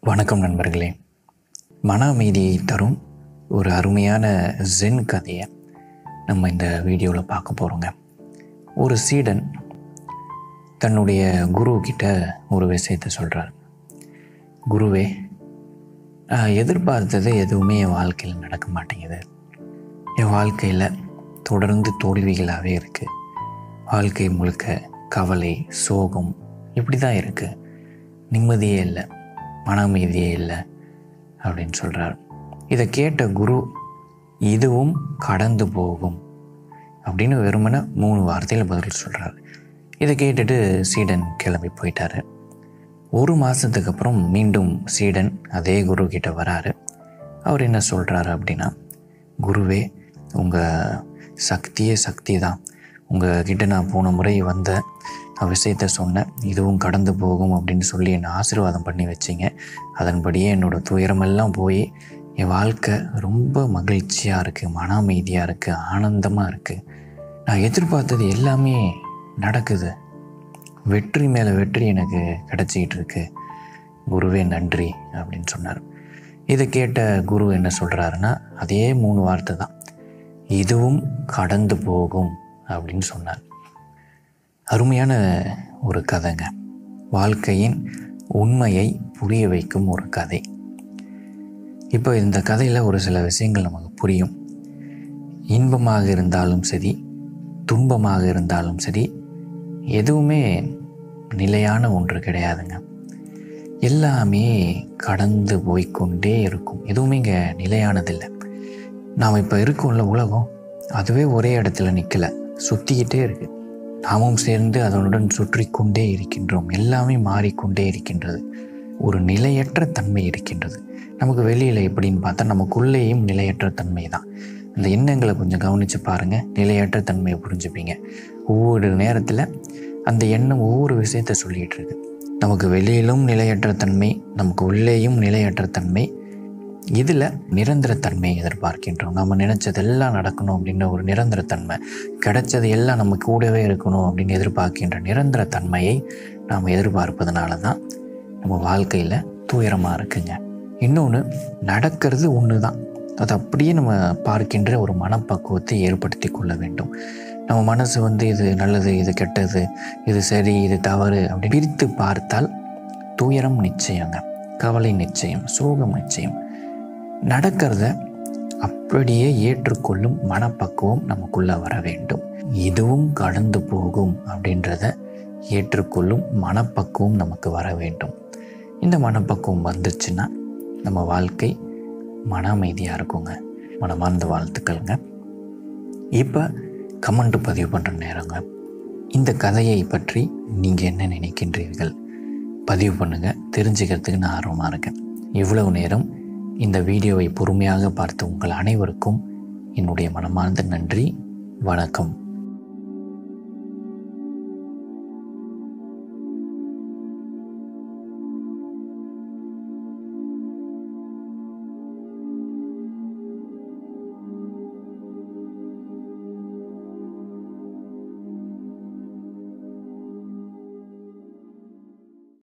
வணக்கம் நண்பர்களே மன அமைதியை தரும் ஒரு அருமையான ஜென் கதையை நம்ம இந்த வீடியோவில் பார்க்க போகிறோங்க ஒரு சீடன் தன்னுடைய குரு கிட்ட ஒரு விஷயத்தை சொல்கிறார் குருவே நான் எதிர்பார்த்தது எதுவுமே என் வாழ்க்கையில் நடக்க மாட்டேங்குது என் வாழ்க்கையில் தொடர்ந்து தோல்விகளாகவே இருக்குது வாழ்க்கை முழுக்க கவலை சோகம் இப்படி தான் இருக்குது நிம்மதியே இல்லை மன அமைதியே இல்லை அப்படின்னு சொல்கிறார் இதை கேட்ட குரு இதுவும் கடந்து போகும் அப்படின்னு வெறுமனே மூணு வார்த்தையில் பதில் சொல்கிறார் இதை கேட்டுட்டு சீடன் கிளம்பி போயிட்டாரு ஒரு மாதத்துக்கு அப்புறம் மீண்டும் சீடன் அதே குரு கிட்ட வராரு அவர் என்ன சொல்கிறாரு அப்படின்னா குருவே உங்கள் சக்தியே சக்தி தான் உங்கள் கிட்ட நான் போன முறை வந்த நான் விஷயத்த சொன்னேன் இதுவும் கடந்து போகும் அப்படின்னு சொல்லி என்னை ஆசீர்வாதம் பண்ணி வச்சிங்க அதன்படியே என்னோடய துயரமெல்லாம் போய் என் வாழ்க்கை ரொம்ப மகிழ்ச்சியாக இருக்குது மன அமைதியாக இருக்குது ஆனந்தமாக இருக்குது நான் எதிர்பார்த்தது எல்லாமே நடக்குது வெற்றி மேலே வெற்றி எனக்கு கிடச்சிக்கிட்டு இருக்கு குருவே நன்றி அப்படின்னு சொன்னார் இதை கேட்ட குரு என்ன சொல்கிறாருன்னா அதே மூணு வார்த்தை தான் இதுவும் கடந்து போகும் அப்படின்னு சொன்னார் அருமையான ஒரு கதைங்க வாழ்க்கையின் உண்மையை புரிய வைக்கும் ஒரு கதை இப்போ இந்த கதையில் ஒரு சில விஷயங்கள் நமக்கு புரியும் இன்பமாக இருந்தாலும் சரி துன்பமாக இருந்தாலும் சரி எதுவுமே நிலையான ஒன்று கிடையாதுங்க எல்லாமே கடந்து போய்க்கொண்டே இருக்கும் எதுவுமே இங்கே நிலையானதில்லை நாம் இப்போ இருக்கோம்ல உலகம் அதுவே ஒரே இடத்துல நிற்கலை சுற்றிக்கிட்டே இருக்குது நாமும் சேர்ந்து அதனுடன் சுற்றி கொண்டே இருக்கின்றோம் எல்லாமே மாறிக்கொண்டே இருக்கின்றது ஒரு நிலையற்ற தன்மை இருக்கின்றது நமக்கு வெளியில் எப்படின்னு பார்த்தா நமக்குள்ளேயும் நிலையற்ற தன்மை தான் அந்த எண்ணங்களை கொஞ்சம் கவனித்து பாருங்கள் நிலையற்ற தன்மையை புரிஞ்சுப்பீங்க ஒவ்வொரு நேரத்தில் அந்த எண்ணம் ஒவ்வொரு விஷயத்த சொல்லிகிட்டு இருக்கு நமக்கு வெளியிலும் நிலையற்ற தன்மை நமக்கு உள்ளேயும் நிலையற்ற தன்மை இதில் நிரந்தரத்தன்மையை எதிர்பார்க்கின்றோம் நம்ம நினச்சதெல்லாம் நடக்கணும் அப்படின்ற ஒரு நிரந்தரத்தன்மை கிடைச்சது எல்லாம் நம்ம கூடவே இருக்கணும் அப்படின்னு எதிர்பார்க்கின்ற நிரந்தரத்தன்மையை நாம் எதிர்பார்ப்பதனால தான் நம்ம வாழ்க்கையில் துயரமாக இருக்குங்க இன்னொன்று நடக்கிறது ஒன்று தான் அது அப்படியே நம்ம பார்க்கின்ற ஒரு மனப்பக்குவத்தை ஏற்படுத்தி கொள்ள வேண்டும் நம்ம மனசு வந்து இது நல்லது இது கெட்டது இது சரி இது தவறு அப்படி பிரித்து பார்த்தால் துயரம் நிச்சயங்க கவலை நிச்சயம் சோகம் நிச்சயம் நடக்கிறத அப்படியே ஏற்றுக்கொள்ளும் மனப்பக்குவம் நமக்குள்ளே வர வேண்டும் இதுவும் கடந்து போகும் அப்படின்றத ஏற்றுக்கொள்ளும் மனப்பக்குவம் நமக்கு வர வேண்டும் இந்த மனப்பக்குவம் வந்துச்சுன்னா நம்ம வாழ்க்கை மன அமைதியாக இருக்குங்க மனமார்ந்த வாழ்த்துக்கள்ங்க இப்போ கமெண்ட் பதிவு பண்ணுற நேரங்க இந்த கதையை பற்றி நீங்கள் என்ன நினைக்கின்றீர்கள் பதிவு பண்ணுங்கள் தெரிஞ்சுக்கிறதுக்கு நான் ஆர்வமாக இருக்கேன் இவ்வளவு நேரம் இந்த வீடியோவை பொறுமையாக பார்த்த உங்கள் அனைவருக்கும் என்னுடைய மனமார்ந்த நன்றி வணக்கம்